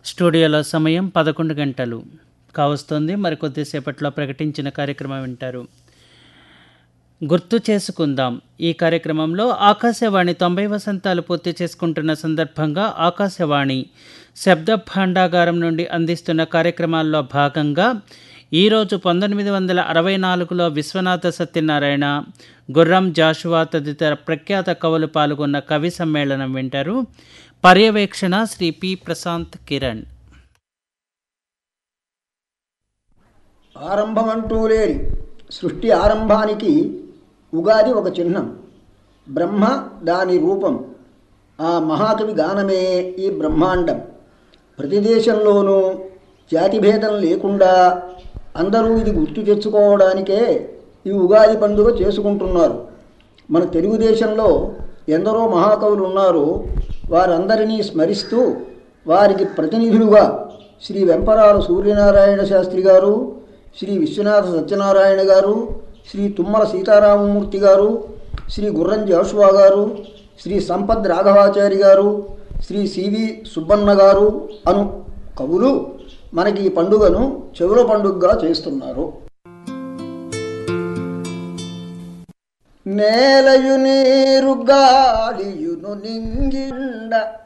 స్టూడియోలో సమయం పదకొండు గంటలు కావస్తుంది మరికొద్దిసేపట్లో ప్రకటించిన కార్యక్రమం వింటారు గుర్తు చేసుకుందాం ఈ కార్యక్రమంలో ఆకాశవాణి తొంభై వసంతాలు పూర్తి చేసుకుంటున్న సందర్భంగా ఆకాశవాణి శబ్ద భాండాగారం నుండి అందిస్తున్న కార్యక్రమాల్లో భాగంగా ఈరోజు పంతొమ్మిది వందల అరవై నాలుగులో విశ్వనాథ సత్యనారాయణ గుర్రం జాషువా తదితర ప్రఖ్యాత కవులు పాల్గొన్న కవి సమ్మేళనం వింటారు పర్యవేక్షణ శ్రీ పి ప్రశాంత్ కిరణ్ ఆరంభమంటూ లేని సృష్టి ఆరంభానికి ఉగాది ఒక చిహ్నం బ్రహ్మ దాని రూపం ఆ మహాకవి గానమే ఈ బ్రహ్మాండం ప్రతి దేశంలోనూ జాతిభేదం లేకుండా అందరూ ఇది గుర్తు తెచ్చుకోవడానికే ఈ ఉగాది పండుగ చేసుకుంటున్నారు మన తెలుగుదేశంలో ఎందరో మహాకవులు ఉన్నారు వారందరినీ స్మరిస్తూ వారికి ప్రతినిధులుగా శ్రీ వెంపరాల సూర్యనారాయణ శాస్త్రి గారు శ్రీ విశ్వనాథ సత్యనారాయణ గారు శ్రీ తుమ్మల సీతారామమూర్తి గారు శ్రీ గుర్రం జాషువా గారు శ్రీ సంపద్ రాఘవాచారి గారు శ్రీ సివి సుబ్బన్న గారు అను కవులు మనకి ఈ పండుగను చెవుల పండుగగా చేస్తున్నారు నేలయు నీరు గాలియును నింగిండ